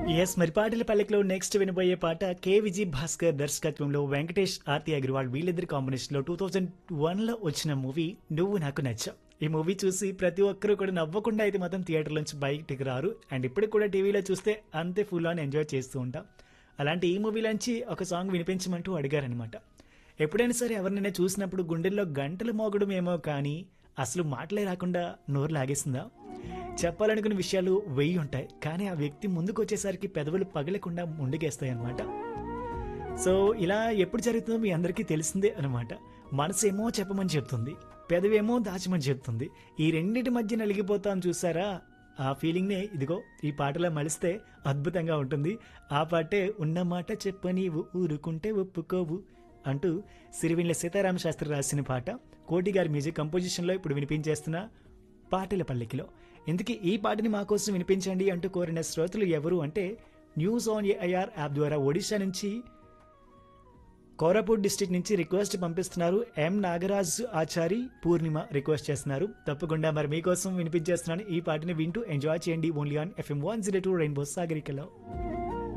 yes మరి పాటల పల్లెకలో next వినబోయే పాట కే విజయ్ భాస్కర్ దర్శకత్వంలో వెంకటేష్ ఆర్తి అగ్రవాల్ వీళ్ళిద్దరి కాంబినేషన్ లో టూ థౌజండ్ వన్ లో వచ్చిన మూవీ నువ్వు నాకు నచ్చావు ఈ మూవీ చూసి ప్రతి ఒక్కరూ కూడా నవ్వకుండా అయితే మాత్రం థియేటర్ నుంచి బయటికి రారు అండ్ ఇప్పటికి కూడా టీవీలో చూస్తే అంతే ఫుల్ ఆన్ ఎంజాయ్ చేస్తూ ఉంటాం అలాంటి ఈ మూవీలోంచి ఒక సాంగ్ వినిపించమంటూ అడిగారనమాట ఎప్పుడైనా సరే ఎవరినైనా చూసినప్పుడు గుండెల్లో గంటలు మోగడం ఏమో కానీ అసలు మాటలే రాకుండా నోరు లాగేసిందా చెప్పాలనుకున్న విషయాలు వెయ్యి ఉంటాయి కానీ ఆ వ్యక్తి ముందుకు వచ్చేసరికి పెదవులు పగలకుండా ముందుకేస్తాయి అనమాట సో ఇలా ఎప్పుడు జరుగుతుందో మీ అందరికీ తెలిసిందే అనమాట మనసు ఏమో చెప్పమని చెప్తుంది పెదవేమో దాచమని చెప్తుంది ఈ రెండింటి మధ్య నలిగిపోతాం చూసారా ఆ ఫీలింగ్నే ఇదిగో ఈ పాటలో మలిస్తే అద్భుతంగా ఉంటుంది ఆ పాటే ఉన్న మాట చెప్పనీవు ఊరుకుంటే ఒప్పుకోవు అంటూ సిరివిన్ల సీతారామ శాస్త్రి రాసిన పాట కోటి గారి మ్యూజిక్ కంపోజిషన్లో ఇప్పుడు వినిపించేస్తున్న పాటల పల్లెకిలో ఇందుకే ఈ పాటని మా కోసం వినిపించండి అంటూ కోరిన శ్రోతలు ఎవరు అంటే న్యూస్ ఆన్ ఏఐఆర్ యాప్ ద్వారా ఒడిశా నుంచి కోరాపూట్ డిస్టిక్ నుంచి రిక్వెస్ట్ పంపిస్తున్నారు ఎం నాగరాజ్ ఆచారి పూర్ణిమ రిక్వెస్ట్ చేస్తున్నారు తప్పకుండా మరి మీకోసం వినిపించేస్తున్నాను ఈ పాటని వింటూ ఎంజాయ్ చేయండి only on FM one zero two rainbow సాగరికలో